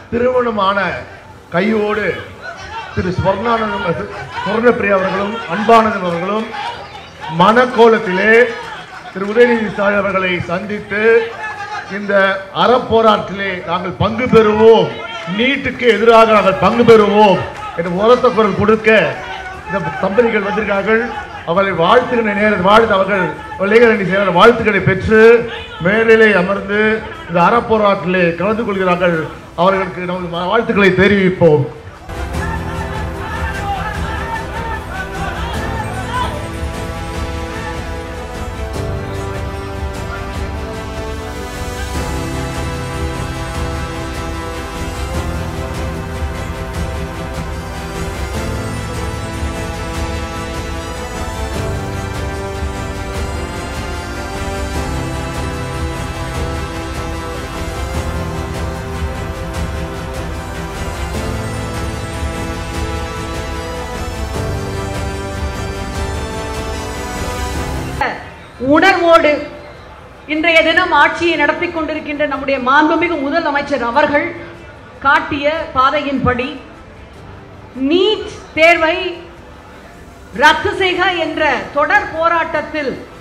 திருமணமான கையோடு திரு ஸ்வர்ணானந்தம் சுவர்ணப்பிரியா அவர்களும் அன்பானந்தம் அவர்களும் மனக்கோலத்திலே திரு உதயநிதி ஸ்டாலின் அவர்களை சந்தித்து இந்த அறப்போராட்டிலே நாங்கள் பங்கு பெறுவோம் நீட்டுக்கு எதிராக நாங்கள் பங்கு பெறுவோம் என்று உரத்த குரல் கொடுக்க இந்த தம்பதிகள் வந்திருக்கார்கள் அவர்களை வாழ்த்துகிற நேரம் வாழ்த்து அவர்கள் இளைஞரணி செயலர் வாழ்த்துக்களை பெற்று மேடையிலே அமர்ந்து இந்த அறப்போராட்டிலே கலந்து கொள்கிறார்கள் அவர்களுக்கு நமது வாழ்த்துக்களை தெரிவிப்போம் உணர்வோடு இன்றைய தினம் ஆட்சியை நடத்தி கொண்டிருக்கின்ற நம்முடைய மாண்புமிகு முதல் அமைச்சர் அவர்கள் காட்டிய பாதையின்படி நீட் தேர்வை ரத்து செய்க என்ற தொடர் போராட்டத்தில்